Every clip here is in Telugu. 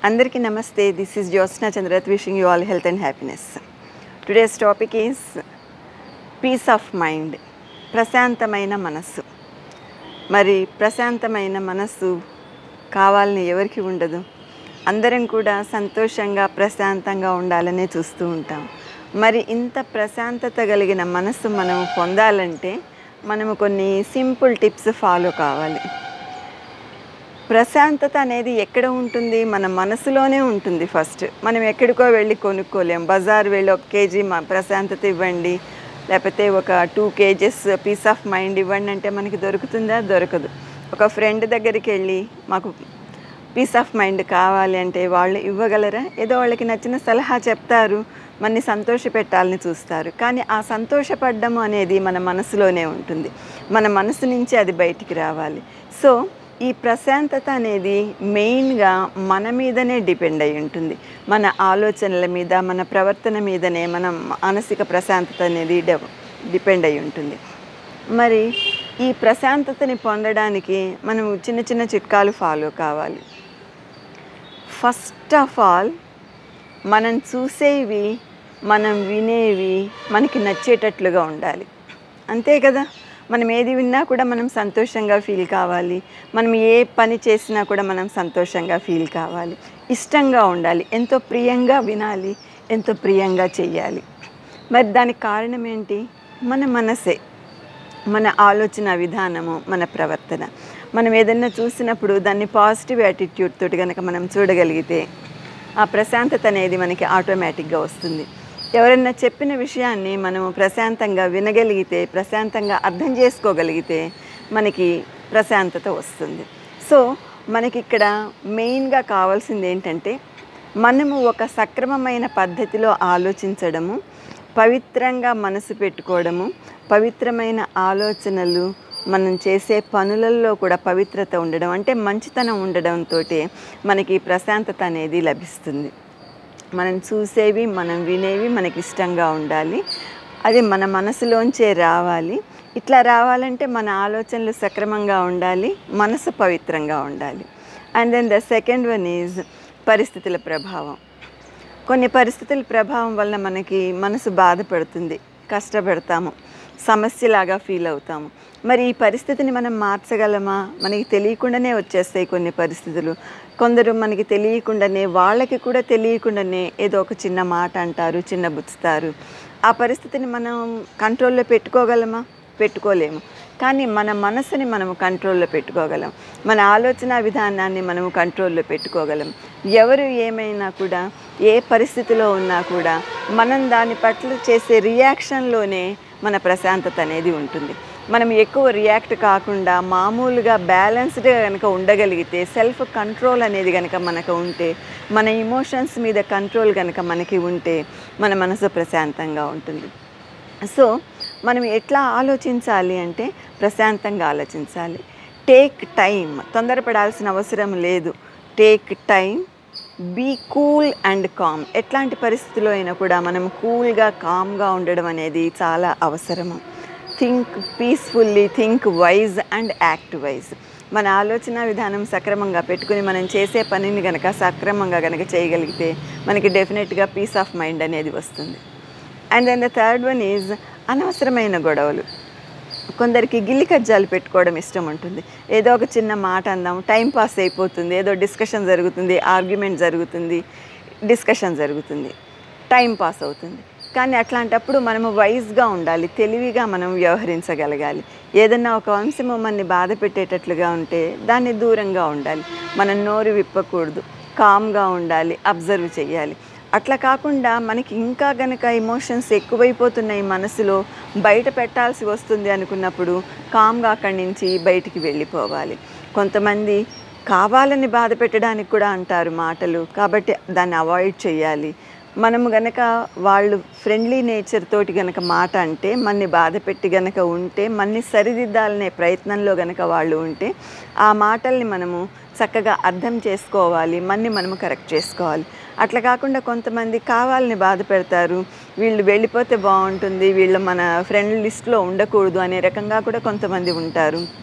అందరికీ నమస్తే this is Jyotsna Chandrat wishing you all health and happiness today's topic is peace of mind ప్రశాంతమైన మనస్సు మరి ప్రశాంతమైన మనస్సు కావాలని ఎవరికి ఉండదు అందరం కూడా సంతోషంగా ప్రశాంతంగా ఉండాలనే చూస్తూ ఉంటాం మరి ఇంత ప్రశాంతత కలిగిన మనస్సు మనం పొందాలంటే మనము కొన్ని సింపుల్ టిప్స్ ఫాలో కావాలి ప్రశాంతత అనేది ఎక్కడ ఉంటుంది మన మనసులోనే ఉంటుంది ఫస్ట్ మనం ఎక్కడికో వెళ్ళి కొనుక్కోలేం బజార్ వెళ్ళి ఒక కేజీ మ- ప్రశాంతత ఇవ్వండి లేకపోతే ఒక టూ కేజెస్ పీస్ ఆఫ్ మైండ్ ఇవ్వండి అంటే మనకి దొరుకుతుందా దొరకదు ఒక ఫ్రెండ్ దగ్గరికి వెళ్ళి మాకు పీస్ ఆఫ్ మైండ్ కావాలి అంటే వాళ్ళు ఇవ్వగలరా ఏదో వాళ్ళకి నచ్చిన సలహా చెప్తారు మనని సంతోష పెట్టాలని చూస్తారు కానీ ఆ సంతోషపడ్డము అనేది మన మనసులోనే ఉంటుంది మన మనసు నుంచి అది బయటికి రావాలి సో ఈ ప్రశాంతత అనేది మెయిన్గా మన మీదనే డిపెండ్ అయి ఉంటుంది మన ఆలోచనల మీద మన ప్రవర్తన మీదనే మన మానసిక ప్రశాంతత అనేది డెవ- డిపెండ్ అయి ఉంటుంది మరి ఈ ప్రశాంతతని పొందడానికి మనం చిన్న చిన్న చిట్కాలు ఫాలో కావాలి ఫస్ట్ ఆఫ్ ఆల్ మనం చూసేవి మనం వినేవి మనకి నచ్చేటట్లుగా ఉండాలి అంతే కదా మనం ఏది విన్నా కూడా మనం సంతోషంగా ఫీల్ కావాలి మనం ఏ పని చేసినా కూడా మనం సంతోషంగా ఫీల్ కావాలి ఇష్టంగా ఉండాలి ఎంతో ప్రియంగా వినాలి ఎంతో ప్రియంగా చెయ్యాలి మరి దానికి కారణం ఏంటి మన మనసే మన ఆలోచన విధానము మన ప్రవర్తన మనం ఏదైనా చూసినప్పుడు దాన్ని పాజిటివ్ యాటిట్యూడ్ తోటి కనుక మనం చూడగలిగితే ఆ ప్రశాంతత అనేది మనకి ఆటోమేటిక్గా వస్తుంది ఎవరైనా చెప్పిన విషయాన్ని మనము ప్రశాంతంగా వినగలిగితే ప్రశాంతంగా అర్థం చేసుకోగలిగితే మనకి ప్రశాంతత వస్తుంది సో మనకి ఇక్కడ మెయిన్గా కావాల్సింది ఏంటంటే మనము ఒక సక్రమమైన పద్ధతిలో ఆలోచించడము పవిత్రంగా మనసు పెట్టుకోవడము పవిత్రమైన ఆలోచనలు మనం చేసే పనులలో కూడా పవిత్రత ఉండడం అంటే మంచితనం ఉండడంతో మనకి ప్రశాంతత అనేది లభిస్తుంది మనం చూసేవి మనం వినేవి మనకి ఇష్టంగా ఉండాలి అది మన మనసులోంచే రావాలి ఇట్లా రావాలంటే మన ఆలోచనలు సక్రమంగా ఉండాలి మనసు పవిత్రంగా ఉండాలి and then the second one is పరిస్థితుల ప్రభావం కొన్ని పరిస్థితుల ప్రభావం వల్ల మనకి మనసు బాధపడుతుంది కష్టపడతాము సమస్యలాగా ఫీల్ అవుతాము మరి ఈ పరిస్థితిని మనం మార్చగలమా మనకి తెలియకుండానే వచ్చేస్తాయి కొన్ని పరిస్థితులు కొందరు మనకి తెలియకుండానే వాళ్ళకి కూడా తెలియకుండానే ఏదో ఒక చిన్న మాట అంటారు చిన్న బుచ్చుతారు ఆ పరిస్థితిని మనం కంట్రోల్లో పెట్టుకోగలమా పెట్టుకోలేము కానీ మన మనసుని మనము కంట్రోల్లో పెట్టుకోగలం మన ఆలోచన విధానాన్ని మనము కంట్రోల్లో పెట్టుకోగలం ఎవరు ఏమైనా కూడా ఏ పరిస్థితిలో ఉన్నా కూడా మనం దాని పట్ల చేసే రియాక్షన్లోనే మన ప్రశాంతత అనేది ఉంటుంది మనం ఎక్కువ రియాక్ట్ కాకుండా మామూలుగా బ్యాలెన్స్డ్గా కనుక ఉండగలిగితే సెల్ఫ్ కంట్రోల్ అనేది కనుక మనకు ఉంటే మన ఇమోషన్స్ మీద కంట్రోల్ కనుక మనకి ఉంటే మన మనసు ప్రశాంతంగా ఉంటుంది సో మనం ఎట్లా ఆలోచించాలి అంటే ప్రశాంతంగా ఆలోచించాలి టేక్ టైం తొందరపడాల్సిన అవసరం లేదు take time be cool and calm ఎట్లాంటి పరిస్థితిలో అయినా కూడా మనం కూల్గా కామ్గా ఉండడం అనేది చాలా అవసరము think peacefully think wise and act wise మన ఆలోచన విధానం సక్రమంగా పెట్టుకుని మనం చేసే పనిని కనుక సక్రమంగా కనుక చేయగలిగితే మనకి డెఫినెట్గా పీస్ ఆఫ్ మైండ్ అనేది వస్తుంది and then the third one is అనవసరమైన గొడవలు కొందరికి గిల్లి కజ్జాలు పెట్టుకోవడం ఇష్టం ఉంటుంది ఏదో ఒక చిన్న మాట అందాం టైం పాస్ అయిపోతుంది ఏదో డిస్కషన్ జరుగుతుంది ఆర్గ్యుమెంట్ జరుగుతుంది డిస్కషన్ జరుగుతుంది టైం పాస్ అవుతుంది కానీ అట్లాంటప్పుడు మనము వైజ్గా ఉండాలి తెలివిగా మనం వ్యవహరించగలగాలి ఏదన్నా ఒక అంశము మనని బాధ పెట్టేటట్లుగా ఉంటే దాన్ని దూరంగా ఉండాలి మనం నోరు విప్పకూడదు కామ్గా ఉండాలి అబ్జర్వ్ చేయాలి అట్లా కాకుండా మనకి ఇంకా గనక ఎమోషన్స్ ఎక్కువైపోతున్నాయి మనసులో బయట పెట్టాల్సి వస్తుంది అనుకున్నప్పుడు కామ్గా అక్కడి నుంచి బయటికి వెళ్ళిపోవాలి కొంతమంది కావాలని బాధ పెట్టడానికి కూడా అంటారు మాటలు కాబట్టి దాన్ని అవాయిడ్ చేయాలి మనం గనక వాళ్ళు ఫ్రెండ్లీ నేచర్ తోటి గనక మాట అంటే మన్ని బాధ పెట్టి గనక ఉంటే మన్ని సరిదిద్దాలనే ప్రయత్నంలో గనక వాళ్ళు ఉంటే ఆ మాటల్ని మనము చక్కగా అర్థం చేసుకోవాలి మన్ని మనము కరెక్ట్ చేసుకోవాలి అట్లా కాకుండా కొంతమంది కావాలని బాధ పెడతారు వీళ్ళు వెళ్ళిపోతే బాగుంటుంది వీళ్ళు మన ఫ్రెండ్ లిస్ట్లో ఉండకూడదు అనే రకంగా కూడా కొంతమంది ఉంటారు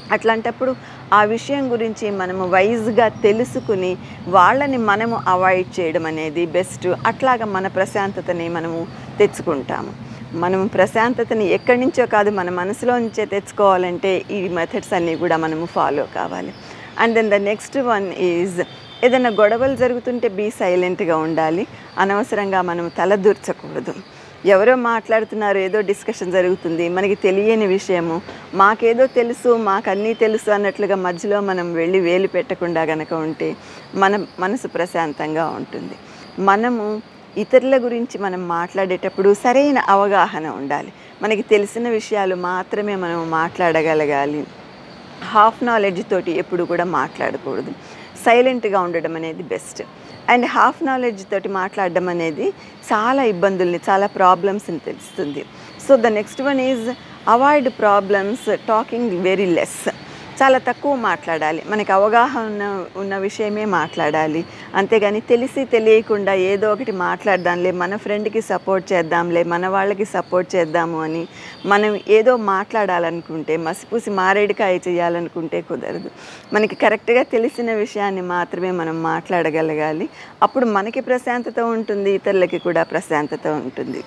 అట్లాంటప్పుడు ఆ విషయం గురించి మనము వైజ్గా తెలుసుకుని వాళ్ళని మనము అవాయిడ్ చేయడం అనేది బెస్ట్ అట్లాగా మన ప్రశాంతతని మనము తెచ్చుకుంటాము మనం ప్రశాంతతని ఎక్కడి నుంచో కాదు మన మనసులో నుంచే తెచ్చుకోవాలంటే ఈ మెథడ్స్ అన్నీ కూడా మనము ఫాలో కావాలి and then the next one is ఏదైనా గొడవలు జరుగుతుంటే బీ సైలెంట్గా ఉండాలి అనవసరంగా మనం తలదూర్చకూడదు ఎవరో మాట్లాడుతున్నారు ఏదో డిస్కషన్ జరుగుతుంది మనకి తెలియని విషయము మాకేదో తెలుసు మాకు అన్నీ తెలుసు అన్నట్లుగా మధ్యలో మనం వెళ్ళి వేలు పెట్టకుండా గనక ఉంటే మన మనసు ప్రశాంతంగా ఉంటుంది మనము ఇతరుల గురించి మనం మాట్లాడేటప్పుడు సరైన అవగాహన ఉండాలి మనకి తెలిసిన విషయాలు మాత్రమే మనం మాట్లాడగలగాలి హాఫ్ నాలెడ్జ్ తోటి ఎప్పుడు కూడా మాట్లాడకూడదు సైలెంట్గా ఉండడం అనేది బెస్ట్ అండ్ హాఫ్ నాలెడ్జ్ తోటి మాట్లాడడం అనేది చాలా ఇబ్బందుల్ని చాలా ప్రాబ్లమ్స్ని తెలుస్తుంది so the next one is avoid problems talking very less చాలా తక్కువ మాట్లాడాలి మనకి అవగాహన ఉన్న ఉన్న విషయమే మాట్లాడాలి అంతేగాని తెలిసి తెలియకుండా ఏదో ఒకటి మాట్లాడదాంలే మన ఫ్రెండ్కి సపోర్ట్ చేద్దాంలే మన వాళ్ళకి సపోర్ట్ చేద్దాము అని మనం ఏదో మాట్లాడాలనుకుంటే మసిపూసి మారేడుకాయ చేయాలనుకుంటే కుదరదు మనకి కరెక్ట్గా తెలిసిన విషయాన్ని మాత్రమే మనం మాట్లాడగలగాలి అప్పుడు మనకి ప్రశాంతత ఉంటుంది ఇతరులకి కూడా ప్రశాంతత ఉంటుంది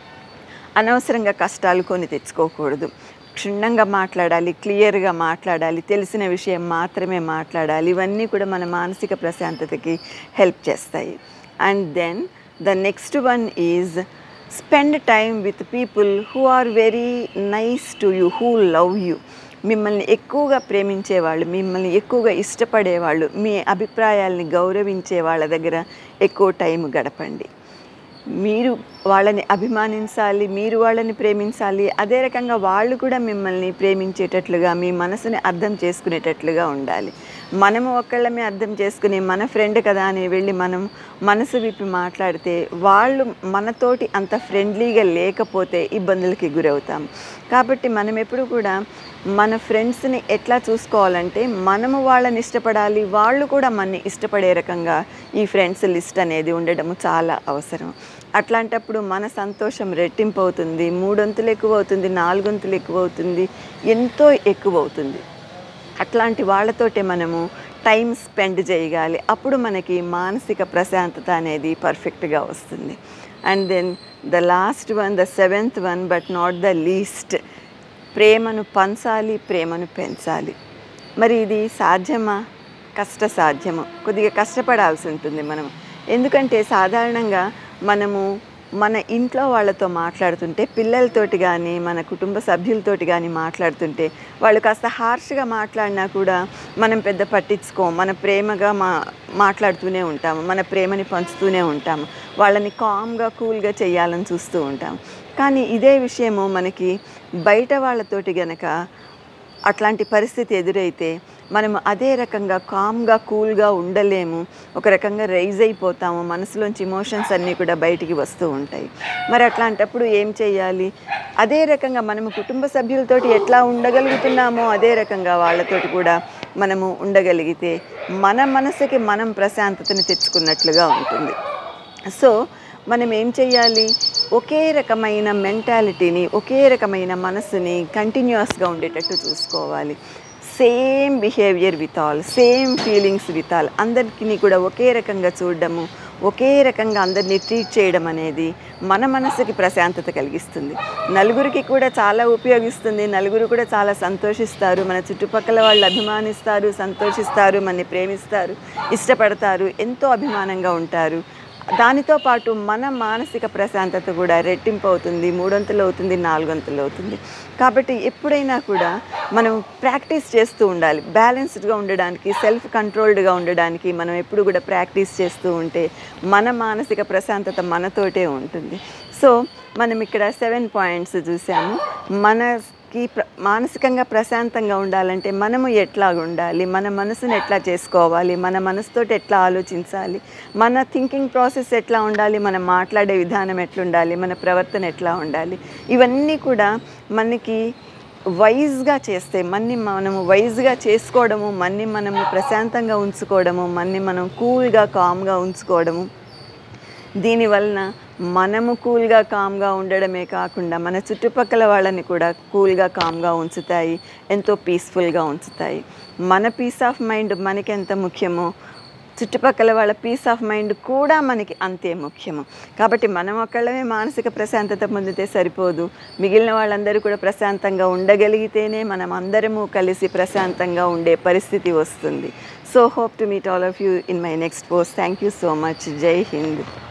అనవసరంగా కష్టాలు కొని తెచ్చుకోకూడదు క్షుణ్ణంగా మాట్లాడాలి క్లియర్గా మాట్లాడాలి తెలిసిన విషయం మాత్రమే మాట్లాడాలి ఇవన్నీ కూడా మన మానసిక ప్రశాంతతకి హెల్ప్ చేస్తాయి and then the next one is spend time with people who are very nice to you who love you మిమ్మల్ని ఎక్కువగా ప్రేమించేవాళ్ళు మిమ్మల్ని ఎక్కువగా ఇష్టపడేవాళ్ళు మీ అభిప్రాయాల్ని గౌరవించే వాళ్ళ దగ్గర ఎక్కువ టైం గడపండి మీరు వాళ్ళని అభిమానించాలి మీరు వాళ్ళని ప్రేమించాలి అదే రకంగా వాళ్ళు కూడా మిమ్మల్ని ప్రేమించేటట్లుగా మీ మనసుని అర్థం చేసుకునేటట్లుగా ఉండాలి మనము ఒకళ్ళమే అర్థం చేసుకుని మన ఫ్రెండ్ కదా అని వెళ్ళి మనం మనసు విప్పి మాట్లాడితే వాళ్ళు మనతోటి అంత ఫ్రెండ్లీగా లేకపోతే ఇబ్బందులకి గురవుతాం కాబట్టి మనం ఎప్పుడు కూడా మన ఫ్రెండ్స్ని ఎట్లా చూసుకోవాలంటే మనము వాళ్ళని ఇష్టపడాలి వాళ్ళు కూడా మనని ఇష్టపడే రకంగా ఈ ఫ్రెండ్స్ లిస్ట్ అనేది ఉండడము చాలా అవసరం అట్లాంటప్పుడు మన సంతోషం రెట్టింపు అవుతుంది మూడొంతులు ఎక్కువ అవుతుంది నాలుగొంతులు ఎక్కువ అవుతుంది ఎంతో ఎక్కువ అవుతుంది అట్లాంటి వాళ్ళతోటే మనము టైం స్పెండ్ చేయగాలి అప్పుడు మనకి మానసిక ప్రశాంతత అనేది పర్ఫెక్ట్గా వస్తుంది and then the last one the seventh one but not the least ప్రేమను పంచాలి ప్రేమను పెంచాలి మరి ఇది సాధ్యమా కష్ట సాధ్యము కొద్దిగా కష్టపడాల్సి ఉంటుంది మనం ఎందుకంటే సాధారణంగా మనము మన ఇంట్లో వాళ్ళతో మాట్లాడుతుంటే పిల్లలతోటి కానీ మన కుటుంబ సభ్యులతోటి కానీ మాట్లాడుతుంటే వాళ్ళు కాస్త హార్ష్గా మాట్లాడినా కూడా మనం పెద్ద పట్టించుకోం మన ప్రేమగా మా మాట్లాడుతూనే ఉంటాము మన ప్రేమని పంచుతూనే ఉంటాము వాళ్ళని కామ్గా కూల్గా చేయాలని చూస్తూ ఉంటాం కానీ ఇదే విషయము మనకి బయట వాళ్ళతోటి గనక అట్లాంటి పరిస్థితి ఎదురైతే మనము అదే రకంగా కామ్గా కూల్గా ఉండలేము ఒక రకంగా రైజ్ అయిపోతాము మనసులోంచి ఇమోషన్స్ అన్నీ కూడా బయటికి వస్తూ ఉంటాయి మరి అట్లాంటప్పుడు ఏం చేయాలి అదే రకంగా మనము కుటుంబ సభ్యులతోటి ఎట్లా ఉండగలుగుతున్నామో అదే రకంగా వాళ్ళతోటి కూడా మనము ఉండగలిగితే మన మనసుకి మనం ప్రశాంతతని తెచ్చుకున్నట్లుగా ఉంటుంది సో మనం ఏం చేయాలి ఒకే రకమైన మెంటాలిటీని ఒకే రకమైన మనసుని కంటిన్యూస్గా ఉండేటట్టు చూసుకోవాలి same behaviour with all same feelings with all అందరికీ కూడా ఒకే రకంగా చూడడము ఒకే రకంగా అందరినీ ట్రీట్ చేయడం అనేది మన మనసుకి ప్రశాంతత కలిగిస్తుంది నలుగురికి కూడా చాలా ఉపయోగిస్తుంది నలుగురు కూడా చాలా సంతోషిస్తారు మన చుట్టుపక్కల వాళ్ళు అభిమానిస్తారు సంతోషిస్తారు మనని ప్రేమిస్తారు ఇష్టపడతారు ఎంతో అభిమానంగా ఉంటారు దానితో పాటు మన మానసిక ప్రశాంతత కూడా రెట్టింపు అవుతుంది మూడొంతులు అవుతుంది నాలుగొంతులు అవుతుంది కాబట్టి ఎప్పుడైనా కూడా మనం ప్రాక్టీస్ చేస్తూ ఉండాలి బ్యాలెన్స్డ్గా ఉండడానికి సెల్ఫ్ కంట్రోల్డ్గా ఉండడానికి మనం ఎప్పుడు కూడా ప్రాక్టీస్ చేస్తూ ఉంటే మన మానసిక ప్రశాంతత మనతోటే ఉంటుంది సో మనం ఇక్కడ సెవెన్ పాయింట్స్ చూసాము మనకి ప్ర మానసికంగా ప్రశాంతంగా ఉండాలంటే మనము ఎట్లా ఉండాలి మన మనసుని ఎట్లా చేసుకోవాలి మన మనసుతోటి ఎట్లా ఆలోచించాలి మన థింకింగ్ ప్రాసెస్ ఎట్లా ఉండాలి మనం మాట్లాడే విధానం ఎట్లుండాలి మన ప్రవర్తన ఎట్లా ఉండాలి ఇవన్నీ కూడా మనకి వైజ్గా చేస్తే మన్ని మనము వైజ్గా చేసుకోవడము మన్ని మనము ప్రశాంతంగా ఉంచుకోవడము మన్ని మనం కూల్గా కామ్గా ఉంచుకోవడము దీనివలన మనము కూల్గా కామ్గా ఉండడమే కాకుండా మన చుట్టుపక్కల వాళ్ళని కూడా కూల్గా కామ్గా ఉంచుతాయి ఎంతో పీస్ఫుల్గా ఉంచుతాయి మన పీస్ ఆఫ్ మైండ్ మనకి ఎంత ముఖ్యమో చుట్టుపక్కల వాళ్ళ పీస్ ఆఫ్ మైండ్ కూడా మనకి అంతే ముఖ్యము కాబట్టి మనం ఒక్కళ్ళమే మానసిక ప్రశాంతత పొందితే సరిపోదు మిగిలిన వాళ్ళందరూ కూడా ప్రశాంతంగా ఉండగలిగితేనే మనం అందరము కలిసి ప్రశాంతంగా ఉండే పరిస్థితి వస్తుంది so hope to meet all of you in my next post thank you so much జై హింద్